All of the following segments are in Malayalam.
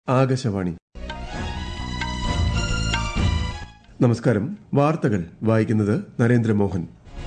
ആകാശവാണി നമസ്കാരം വാർത്തകൾ വായിക്കുന്നത് നരേന്ദ്രമോഹൻ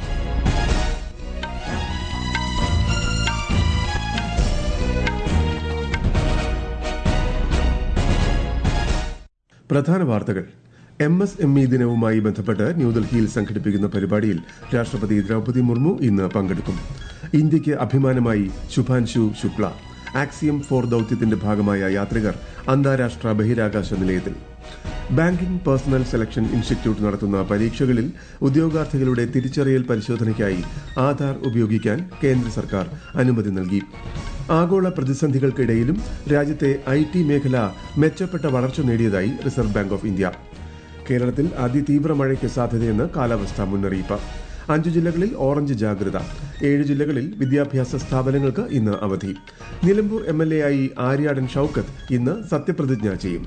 പ്രധാന വാർത്തകൾ എം എസ് എം ഇ ദിനവുമായി ബന്ധപ്പെട്ട് ന്യൂഡൽഹിയിൽ സംഘടിപ്പിക്കുന്ന പരിപാടിയിൽ രാഷ്ട്രപതി ദ്രൌപദി മുർമു ഇന്ന് പങ്കെടുക്കും ഇന്ത്യയ്ക്ക് അഭിമാനമായി ശുഭാൻശു ശുക്ല ആക്സിയം ഫോർ ദൌത്യത്തിന്റെ ഭാഗമായ യാത്രികർ അന്താരാഷ്ട്ര ബഹിരാകാശ നിലയത്തിൽ ബാങ്കിംഗ് പേഴ്സണൽ സെലക്ഷൻ ഇൻസ്റ്റിറ്റ്യൂട്ട് നടത്തുന്ന പരീക്ഷകളിൽ ഉദ്യോഗാർത്ഥികളുടെ തിരിച്ചറിയൽ പരിശോധനയ്ക്കായി ആധാർ ഉപയോഗിക്കാൻ കേന്ദ്ര സർക്കാർ അനുമതി നൽകി ആഗോള പ്രതിസന്ധികൾക്കിടയിലും രാജ്യത്തെ ഐ ടി മേഖല മെച്ചപ്പെട്ട വളർച്ച നേടിയതായി റിസർവ് ബാങ്ക് ഓഫ് ഇന്ത്യ കേരളത്തിൽ അതിതീവ്ര മഴയ്ക്ക് സാധ്യതയെന്ന് കാലാവസ്ഥാ മുന്നറിയിപ്പ് അഞ്ചു ജില്ലകളിൽ ഓറഞ്ച് ജാഗ്രത ഏഴ് ജില്ലകളിൽ വിദ്യാഭ്യാസ സ്ഥാപനങ്ങൾക്ക് ഇന്ന് അവധി നിലമ്പൂർ എം എൽ എ ആയി ആര്യാടൻ ഷൌക്കത്ത് ഇന്ന് സത്യപ്രതിജ്ഞ ചെയ്യും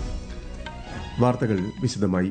വാർത്തകൾ വിശദമായി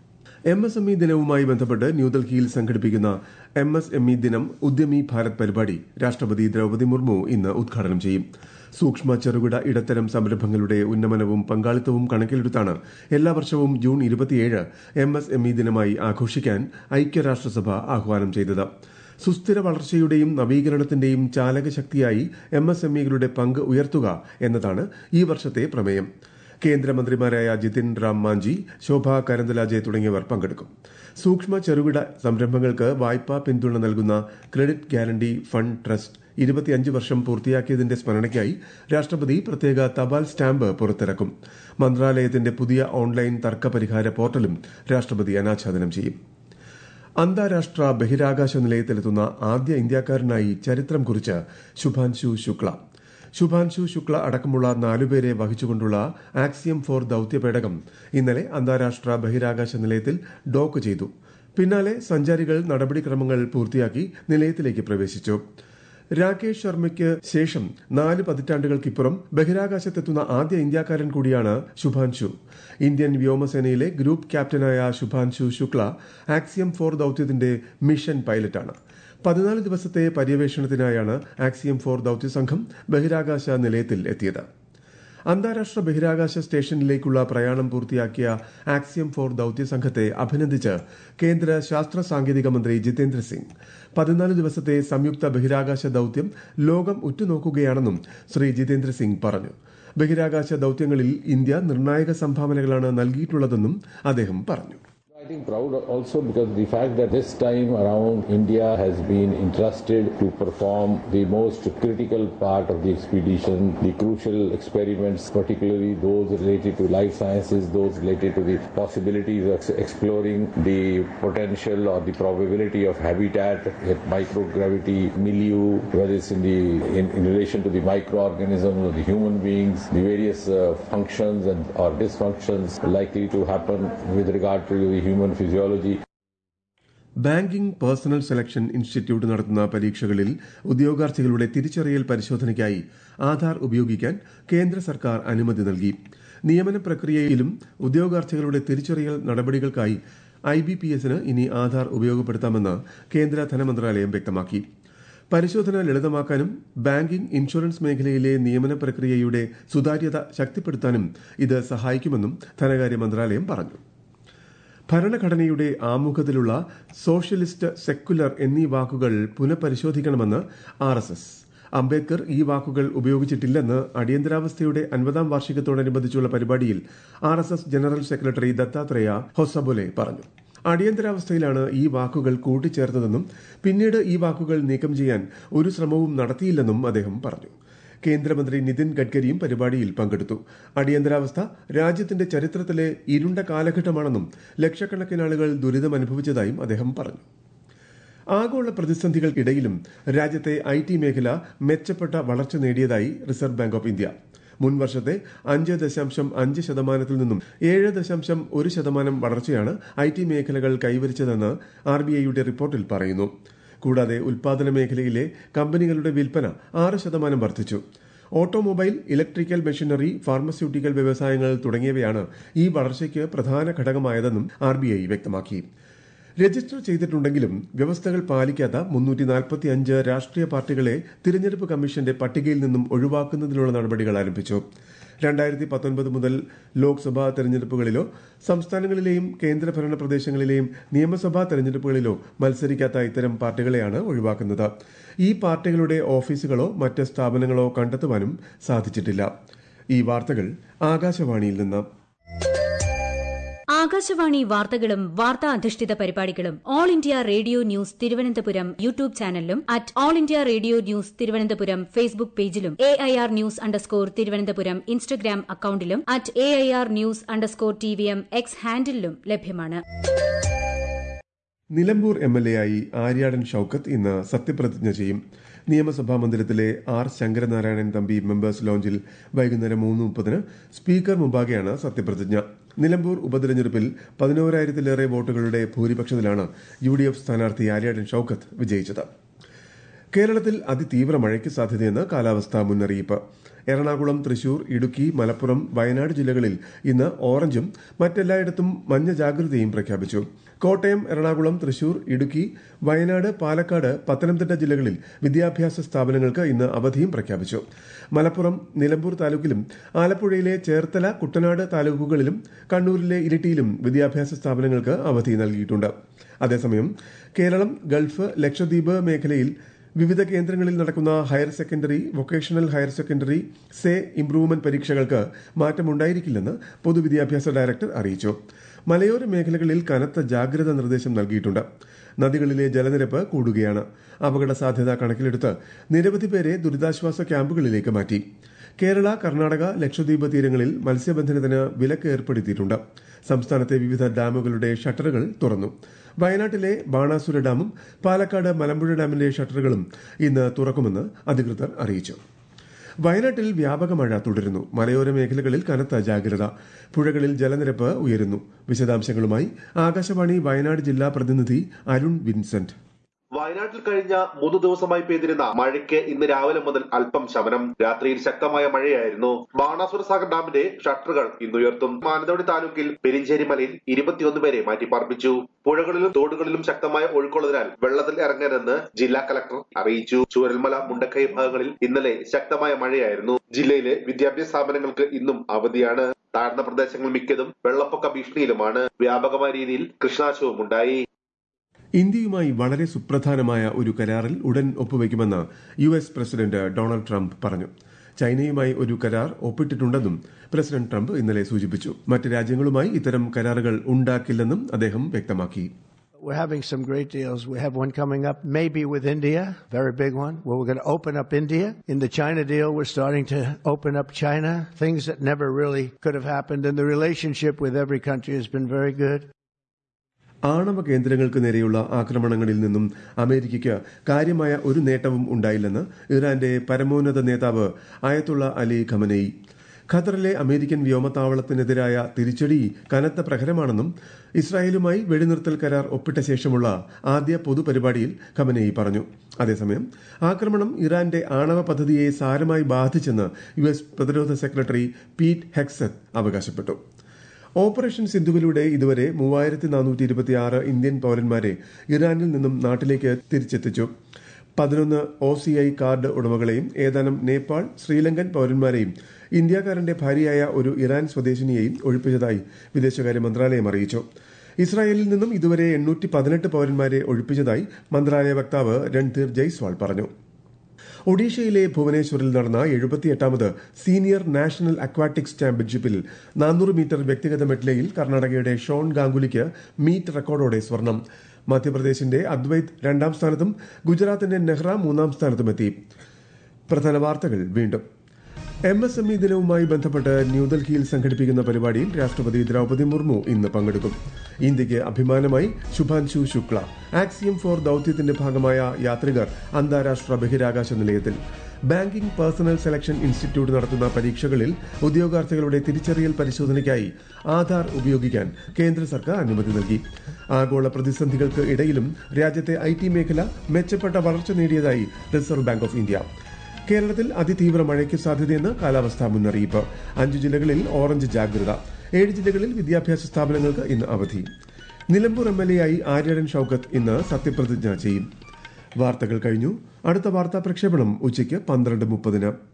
എം എസ് എം ഇ ദിനവുമായി ബന്ധപ്പെട്ട് ന്യൂഡൽഹിയിൽ സംഘടിപ്പിക്കുന്ന എം എസ് എം ഇ ദിനം ഉദ്യമി ഭാരത് പരിപാടി രാഷ്ട്രപതി ദ്രൌപദി മുർമു ഇന്ന് ഉദ്ഘാടനം ചെയ്യും സൂക്ഷ്മ ചെറുകിട ഇടത്തരം സംരംഭങ്ങളുടെ ഉന്നമനവും പങ്കാളിത്തവും കണക്കിലെടുത്താണ് എല്ലാ വർഷവും ജൂൺ ഇരുപത്തിയേഴ് എം എസ് എം ഇ ദിനമായി ആഘോഷിക്കാൻ ഐക്യരാഷ്ട്രസഭ ആഹ്വാനം ചെയ്തത് സുസ്ഥിര വളർച്ചയുടെയും നവീകരണത്തിന്റെയും ചാലകശക്തിയായി എം എസ് എം ഇകളുടെ പങ്ക് ഉയർത്തുക എന്നതാണ് ഈ വർഷത്തെ പ്രമേയം കേന്ദ്രമന്ത്രിമാരായ ജിതിൻ റാം മാഞ്ചി ശോഭ കരന്തലാജെ തുടങ്ങിയവർ പങ്കെടുക്കും സൂക്ഷ്മ ചെറുകിട സംരംഭങ്ങൾക്ക് വായ്പാ പിന്തുണ നൽകുന്ന ക്രെഡിറ്റ് ഗ്യാരണ്ടി ഫണ്ട് ട്രസ്റ്റ് ഇരുപത്തിയഞ്ച് വർഷം പൂർത്തിയാക്കിയതിന്റെ സ്മരണയ്ക്കായി രാഷ്ട്രപതി പ്രത്യേക തപാൽ സ്റ്റാമ്പ് പുറത്തിറക്കും മന്ത്രാലയത്തിന്റെ പുതിയ ഓൺലൈൻ തർക്ക പരിഹാര പോർട്ടലും രാഷ്ട്രപതി അനാച്ഛാദനം ചെയ്യും അന്താരാഷ്ട്ര ബഹിരാകാശ നിലയത്തിലെത്തുന്ന ആദ്യ ഇന്ത്യക്കാരനായി ചരിത്രം കുറിച്ച് ശുഭാൻശു ശുക്ല ശുഭാൻശു ശുക്ല അടക്കമുള്ള നാലുപേരെ വഹിച്ചുകൊണ്ടുള്ള ആക്സിയം ഫോർ ദൌത്യപേടകം ഇന്നലെ അന്താരാഷ്ട്ര ബഹിരാകാശ നിലയത്തിൽ ഡോക്ക് ചെയ്തു പിന്നാലെ സഞ്ചാരികൾ നടപടിക്രമങ്ങൾ പൂർത്തിയാക്കി നിലയത്തിലേക്ക് പ്രവേശിച്ചു രാകേഷ് ശർമ്മയ്ക്ക് ശേഷം നാല് പതിറ്റാണ്ടുകൾക്കിപ്പുറം ബഹിരാകാശത്തെത്തുന്ന ആദ്യ ഇന്ത്യക്കാരൻ കൂടിയാണ് ശുഭാൻശു ഇന്ത്യൻ വ്യോമസേനയിലെ ഗ്രൂപ്പ് ക്യാപ്റ്റനായ ശുഭാൻശു ശുക്ല ആക്സിയം ഫോർ ദൌത്യത്തിന്റെ മിഷൻ പൈലറ്റാണ് പതിനാല് ദിവസത്തെ പര്യവേഷണത്തിനായാണ് ആക്സിയം ഫോർ ദൌത്യസംഘം ബഹിരാകാശ നിലയത്തിൽ എത്തിയത് അന്താരാഷ്ട്ര ബഹിരാകാശ സ്റ്റേഷനിലേക്കുള്ള പ്രയാണം പൂർത്തിയാക്കിയ ആക്സിയം ഫോർ ദൌത്യസംഘത്തെ അഭിനന്ദിച്ച് കേന്ദ്ര ശാസ്ത്ര സാങ്കേതിക മന്ത്രി ജിതേന്ദ്ര സിംഗ് പതിനാല് ദിവസത്തെ സംയുക്ത ബഹിരാകാശ ദൌത്യം ലോകം ഉറ്റുനോക്കുകയാണെന്നും ശ്രീ ജിതേന്ദ്ര സിംഗ് പറഞ്ഞു ബഹിരാകാശ ദൌത്യങ്ങളിൽ ഇന്ത്യ നിർണായക സംഭാവനകളാണ് നൽകിയിട്ടുള്ളതെന്നും അദ്ദേഹം പറഞ്ഞു I think proud also because the fact that this time around India has been entrusted to perform the most critical part of the expedition, the crucial experiments, particularly those related to life sciences, those related to the possibilities of exploring the potential or the probability of habitat at microgravity milieu, whether it's in the in, in relation to the microorganisms or the human beings, the various uh, functions and or dysfunctions likely to happen with regard to the human physiology. Banking personnel selection institute നടത്തുന്ന പരീക്ഷകളിൽ ഉദ്യോഗാർത്ഥികളുടെ തിരിച്ചറിയൽ പരിശോധനയ്ക്കായി ആധാർ ഉപയോഗിക്കാൻ കേന്ദ്ര സർക്കാർ അനുമതി നൽകി നിയമന പ്രക്രിയയിലും ഉദ്യോഗാർത്ഥികളുടെ തിരിച്ചറിയൽ നടപടികൾക്കായി ഐ ബി പി എസിന് ഇനി ആധാർ ഉപയോഗപ്പെടുത്താമെന്ന് കേന്ദ്ര ധനമന്ത്രാലയം വ്യക്തമാക്കി പരിശോധന ലളിതമാക്കാനും ബാങ്കിംഗ് ഇൻഷുറൻസ് മേഖലയിലെ നിയമന പ്രക്രിയയുടെ സുതാര്യത ശക്തിപ്പെടുത്താനും ഇത് സഹായിക്കുമെന്നും ധനകാര്യ മന്ത്രാലയം പറഞ്ഞു ഭരണഘടനയുടെ ആമുഖത്തിലുള്ള സോഷ്യലിസ്റ്റ് സെക്കുലർ എന്നീ വാക്കുകൾ പുനഃപരിശോധിക്കണമെന്ന് ആർ എസ് എസ് അംബേദ്കർ ഈ വാക്കുകൾ ഉപയോഗിച്ചിട്ടില്ലെന്ന് അടിയന്തരാവസ്ഥയുടെ അൻപതാം വാർഷികത്തോടനുബന്ധിച്ചുള്ള പരിപാടിയിൽ R S S general secretary Dattatreya Hosabale പറഞ്ഞു അടിയന്തരാവസ്ഥയിലാണ് ഈ വാക്കുകൾ കൂട്ടിച്ചേർത്തതെന്നും പിന്നീട് ഈ വാക്കുകൾ നീക്കം ചെയ്യാൻ ഒരു ശ്രമവും നടത്തിയില്ലെന്നും അദ്ദേഹം പറഞ്ഞു കേന്ദ്രമന്ത്രി നിതിൻ ഗഡ്കരിയും പരിപാടിയിൽ പങ്കെടുത്തു അടിയന്തരാവസ്ഥ രാജ്യത്തിന്റെ ചരിത്രത്തിലെ ഇരുണ്ട കാലഘട്ടമാണെന്നും ലക്ഷക്കണക്കിന് ആളുകൾ ദുരിതം അനുഭവിച്ചതായും അദ്ദേഹം പറഞ്ഞു ആഗോള പ്രതിസന്ധികൾക്കിടയിലും രാജ്യത്തെ ഐ ടി മേഖല മെച്ചപ്പെട്ട വളർച്ച നേടിയതായി റിസർവ് ബാങ്ക് ഓഫ് ഇന്ത്യ മുൻ വർഷത്തെ അഞ്ച് ദശാംശം അഞ്ച് ശതമാനത്തിൽ നിന്നും ഏഴ് ദശാംശം ഒരു ശതമാനം വളർച്ചയാണ് ഐ ടി മേഖലകൾ കൈവരിച്ചതെന്ന് ആർ ബി ഐയുടെ റിപ്പോർട്ടിൽ പറയുന്നു കൂടാതെ ഉൽപാദന മേഖലയിലെ കമ്പനികളുടെ വിൽപ്പന ആറ് ശതമാനം വർദ്ധിച്ചു ഓട്ടോമൊബൈൽ ഇലക്ട്രിക്കൽ മെഷീനറി ഫാർമസ്യൂട്ടിക്കൽ വ്യവസായങ്ങൾ തുടങ്ങിയവയാണ് ഈ വളർച്ചയ്ക്ക് പ്രധാന ഘടകമായതെന്നും ആർ ബി ഐ വ്യക്തമാക്കി രജിസ്റ്റർ ചെയ്തിട്ടുണ്ടെങ്കിലും വ്യവസ്ഥകൾ പാലിക്കാത്ത മുന്നൂറ്റി നാൽപ്പത്തി അഞ്ച് രാഷ്ട്രീയ പാർട്ടികളെ തിരഞ്ഞെടുപ്പ് കമ്മീഷന്റെ പട്ടികയിൽ നിന്നും ഒഴിവാക്കുന്നതിനുള്ള നടപടികൾ ആരംഭിച്ചു രണ്ടായിരത്തി പത്തൊൻപത് മുതൽ ലോക്സഭാ തെരഞ്ഞെടുപ്പുകളിലോ സംസ്ഥാനങ്ങളിലെയും കേന്ദ്രഭരണ പ്രദേശങ്ങളിലെയും നിയമസഭാ തെരഞ്ഞെടുപ്പുകളിലോ മത്സരിക്കാത്ത ഇത്തരം പാർട്ടികളെയാണ് ഒഴിവാക്കുന്നത് ഈ പാർട്ടികളുടെ ഓഫീസുകളോ മറ്റ് സ്ഥാപനങ്ങളോ കണ്ടെത്തുവാനും സാധിച്ചിട്ടില്ല ഈ വാർത്തകൾ ആകാശവാണിയിൽ നിന്ന് ആകാശവാണി വാർത്തകളും വാർത്താ അധിഷ്ഠിത പരിപാടികളും all India radio news Thiruvananthapuram YouTube ചാനലിലും at all India radio news Thiruvananthapuram Facebook പേജിലും A I R news underscore Thiruvananthapuram Instagram അക്കൌണ്ടിലും at A I R news underscore T V M X ഹാൻഡിലും ലഭ്യമാണ് നിലമ്പൂർ എം എൽ എ ആയി ആര്യാടൻ ഷൌക്കത്ത് ഇന്ന് സത്യപ്രതിജ്ഞ ചെയ്യും നിയമസഭാ മന്ദിരത്തിലെ ആർ ശങ്കരനാരായണൻ തമ്പി മെമ്പേഴ്സ് ലോഞ്ചിൽ വൈകുന്നേരം മൂന്ന് മുപ്പതിന് സ്പീക്കർ മുമ്പാകെയാണ് സത്യപ്രതിജ്ഞ നിലമ്പൂർ ഉപതെരഞ്ഞെടുപ്പിൽ പതിനോരായിരത്തിലേറെ വോട്ടുകളുടെ ഭൂരിപക്ഷത്തിലാണ് യു ഡി എഫ് സ്ഥാനാർത്ഥി ആര്യാടൻ ഷൌക്കത്ത് വിജയിച്ചത് കേരളത്തിൽ അതിതീവ്ര മഴയ്ക്ക് സാധ്യതയെന്ന് കാലാവസ്ഥാ മുന്നറിയിപ്പ് എറണാകുളം തൃശൂർ ഇടുക്കി മലപ്പുറം വയനാട് ജില്ലകളിൽ ഇന്ന് ഓറഞ്ചും മറ്റെല്ലായിടത്തും മഞ്ഞ ജാഗ്രതയും പ്രഖ്യാപിച്ചു കോട്ടയം എറണാകുളം തൃശൂർ ഇടുക്കി വയനാട് പാലക്കാട് പത്തനംതിട്ട ജില്ലകളിൽ വിദ്യാഭ്യാസ സ്ഥാപനങ്ങൾക്ക് ഇന്ന് അവധിയും പ്രഖ്യാപിച്ചു മലപ്പുറം നിലമ്പൂർ താലൂക്കിലും ആലപ്പുഴയിലെ ചേർത്തല കുട്ടനാട് താലൂക്കുകളിലും കണ്ണൂരിലെ ഇരിട്ടിയിലും വിദ്യാഭ്യാസ സ്ഥാപനങ്ങൾക്ക് അവധി നൽകിയിട്ടുണ്ട് അതേസമയം കേരളം ഗൾഫ് ലക്ഷദ്വീപ് മേഖലയിൽ വിവിധ കേന്ദ്രങ്ങളിൽ നടക്കുന്ന higher secondary vocational higher secondary say improvement പരീക്ഷകൾക്ക് മാറ്റമുണ്ടായിരിക്കില്ലെന്ന് പൊതുവിദ്യാഭ്യാസ ഡയറക്ടർ അറിയിച്ചു മലയോര മേഖലകളിൽ കനത്ത ജാഗ്രതാ നിർദ്ദേശം നൽകിയിട്ടുണ്ട് നദികളിലെ ജലനിരപ്പ് കൂടുകയാണ് അപകട സാധ്യത കണക്കിലെടുത്ത് നിരവധി പേരെ ദുരിതാശ്വാസ ക്യാമ്പുകളിലേക്ക് മാറ്റി കേരള കർണാടക ലക്ഷദ്വീപ് തീരങ്ങളിൽ മത്സ്യബന്ധനത്തിന് വിലക്ക് ഏർപ്പെടുത്തിയിട്ടുണ്ട് സംസ്ഥാനത്തെ വിവിധ ഡാമുകളുടെ ഷട്ടറുകൾ തുറന്നു വയനാട്ടിലെ ബാണാസുര ഡാമും പാലക്കാട് മലമ്പുഴ ഡാമിന്റെ ഷട്ടറുകളും ഇന്ന് തുറക്കുമെന്ന് അധികൃതർ അറിയിച്ചു വയനാട്ടിൽ വ്യാപക മഴ തുടരുന്നു മലയോര മേഖലകളിൽ കനത്ത ജാഗ്രത പുഴകളിൽ ജലനിരപ്പ് ഉയരുന്നു വിശദാംശങ്ങളുമായി ആകാശവാണി വയനാട് ജില്ലാ പ്രതിനിധി അരുൺ വിൻസെന്റ് വയനാട്ടിൽ കഴിഞ്ഞ മൂന്ന് ദിവസമായി പെയ്തിരുന്ന മഴയ്ക്ക് ഇന്ന് രാവിലെ മുതൽ അല്പം ശമനം രാത്രിയിൽ ശക്തമായ മഴയായിരുന്നു ബാണാസുര സാഗർ ഡാമിന്റെ ഷട്ടറുകൾ ഇന്ന് ഉയർത്തും മാനന്തവാടി താലൂക്കിൽ പെരിഞ്ചേരി മലയിൽ ഇരുപത്തിയൊന്ന് പേരെ മാറ്റിപ്പാർപ്പിച്ചു പുഴകളിലും തോടുകളിലും ശക്തമായ ഒഴുക്കുള്ളതിനാൽ വെള്ളത്തിൽ ഇറങ്ങരുതെന്ന് ജില്ലാ കലക്ടർ അറിയിച്ചു ചൂരൽമല മുണ്ടക്കൈ ഭാഗങ്ങളിൽ ഇന്നലെ ശക്തമായ മഴയായിരുന്നു ജില്ലയിലെ വിദ്യാഭ്യാസ സ്ഥാപനങ്ങൾക്ക് ഇന്നും അവധിയാണ് താഴ്ന്ന പ്രദേശങ്ങൾ മിക്കതും വെള്ളപ്പൊക്ക ഭീഷണിയിലുമാണ് വ്യാപകമായ രീതിയിൽ കൃഷിനാശവും ഉണ്ടായി ഇന്ത്യയുമായി വളരെ സുപ്രധാനമായ ഒരു കരാറിൽ ഉടൻ ഒപ്പുവയ്ക്കുമെന്ന് U S president Donald Trump പറഞ്ഞു ചൈനയുമായി ഒരു കരാർ ഒപ്പിട്ടിട്ടുണ്ടെന്നും പ്രസിഡന്റ് ട്രംപ് ഇന്നലെ സൂചിപ്പിച്ചു മറ്റ് രാജ്യങ്ങളുമായി ഇത്തരം കരാറുകൾ ഉണ്ടാക്കില്ലെന്നും അദ്ദേഹം വ്യക്തമാക്കി We're having some great deals. We have one coming up, maybe with India, very big one, where we're going to open up India. In the China deal, we're starting to open up China, things that never really could have happened. And the relationship with every country has been very good. ആണവ കേന്ദ്രങ്ങൾക്ക് നേരെയുള്ള ആക്രമണങ്ങളിൽ നിന്നും അമേരിക്കയ്ക്ക് കാര്യമായ ഒരു നേട്ടവും ഉണ്ടായില്ലെന്ന് ഇറാന്റെ പരമോന്നത നേതാവ് അയത്തുള്ള അലി ഖമനയി ഖത്തറിലെ അമേരിക്കൻ വ്യോമത്താവളത്തിനെതിരായ തിരിച്ചടി കനത്ത പ്രഹരമാണെന്നും ഇസ്രായേലുമായി വെടിനിർത്തൽ കരാർ ഒപ്പിട്ട ശേഷമുള്ള ആദ്യ പൊതുപരിപാടിയിൽ ഖമനയി പറഞ്ഞു അതേസമയം ആക്രമണം ഇറാന്റെ ആണവ പദ്ധതിയെ സാരമായി ബാധിച്ചെന്ന് യു എസ് പ്രതിരോധ സെക്രട്ടറി പീറ്റ് ഹെക്സത്ത് അവകാശപ്പെട്ടു ഓപ്പറേഷൻ സിന്ധുവിലൂടെ ഇതുവരെ മൂവായിരത്തി നാനൂറ്റി ഇരുപത്തിയാറ് ഇന്ത്യൻ പൌരന്മാരെ ഇറാനിൽ നിന്നും നാട്ടിലേക്ക് തിരിച്ചെത്തിച്ചു പതിനൊന്ന് ഒ സി ഐ കാർഡ് ഉടമകളെയും ഏതാനും നേപ്പാൾ ശ്രീലങ്കൻ പൌരന്മാരെയും ഇന്ത്യക്കാരന്റെ ഭാര്യയായ ഒരു ഇറാൻ സ്വദേശിനിയെയും ഒഴിപ്പിച്ചതായി വിദേശകാര്യ മന്ത്രാലയം അറിയിച്ചു ഇസ്രായേലിൽ നിന്നും ഇതുവരെ എണ്ണൂറ്റി പതിനെട്ട് പൌരന്മാരെ ഒഴിപ്പിച്ചതായി മന്ത്രാലയ വക്താവ് രൺധീർ ജയ്സ്വാൾ പറഞ്ഞു ഒഡീഷയിലെ ഭുവനേശ്വറിൽ നടന്ന എഴുപത്തിയെട്ടാമത് സീനിയർ നാഷണൽ അക്വാറ്റിക്സ് ചാമ്പ്യൻഷിപ്പിൽ നാനൂറ് മീറ്റർ വ്യക്തിഗത മെഡ്ലയിൽ കർണാടകയുടെ ഷോൺ ഗാംഗുലിക്ക് മീറ്റ് റെക്കോർഡോടെ സ്വർണം മധ്യപ്രദേശിന്റെ അദ്വൈത് രണ്ടാം സ്ഥാനത്തും ഗുജറാത്തിന്റെ നെഹ്റ മൂന്നാം സ്ഥാനത്തുമെത്തി പ്രധാന വാർത്തകൾ വീണ്ടും എം എസ് എം ഇ ദിനവുമായി ബന്ധപ്പെട്ട് ന്യൂഡൽഹിയിൽ സംഘടിപ്പിക്കുന്ന പരിപാടിയിൽ രാഷ്ട്രപതി ദ്രൌപദി മുർമു ഇന്ന് പങ്കെടുക്കും ഇന്ത്യയ്ക്ക് അഭിമാനമായി ശുഭാൻശു ശുക്ല ആക്സിയം ഫോർ ദൌത്യത്തിന്റെ ഭാഗമായ യാത്രികർ അന്താരാഷ്ട്ര ബഹിരാകാശ നിലയത്തിൽ ബാങ്കിംഗ് പേഴ്സണൽ സെലക്ഷൻ ഇൻസ്റ്റിറ്റ്യൂട്ട് നടത്തുന്ന പരീക്ഷകളിൽ ഉദ്യോഗാർത്ഥികളുടെ തിരിച്ചറിയൽ പരിശോധനയ്ക്കായി ആധാർ ഉപയോഗിക്കാൻ കേന്ദ്ര സർക്കാർ അനുമതി നൽകി ആഗോള പ്രതിസന്ധികൾക്ക് ഇടയിലും രാജ്യത്തെ ഐ ടി മേഖല മെച്ചപ്പെട്ട വളർച്ച നേടിയതായി റിസർവ് ബാങ്ക് ഓഫ് ഇന്ത്യ കേരളത്തിൽ അതിതീവ്ര മഴയ്ക്ക് സാധ്യതയെന്ന് കാലാവസ്ഥാ മുന്നറിയിപ്പ് അഞ്ചു ജില്ലകളിൽ ഓറഞ്ച് ജാഗ്രത ഏഴ് ജില്ലകളിൽ വിദ്യാഭ്യാസ സ്ഥാപനങ്ങൾക്ക് ഇന്ന് അവധി നിലമ്പൂർ എം എൽ എ ആയി ആര്യടൻ ഷൌക്കത്ത് ഇന്ന് സത്യപ്രതിജ്ഞ ചെയ്യും വാർത്തകൾ കഴിഞ്ഞു അടുത്ത വാർത്താ പ്രക്ഷേപണം ഉച്ചയ്ക്ക് പന്ത്രണ്ട് മുപ്പതിന്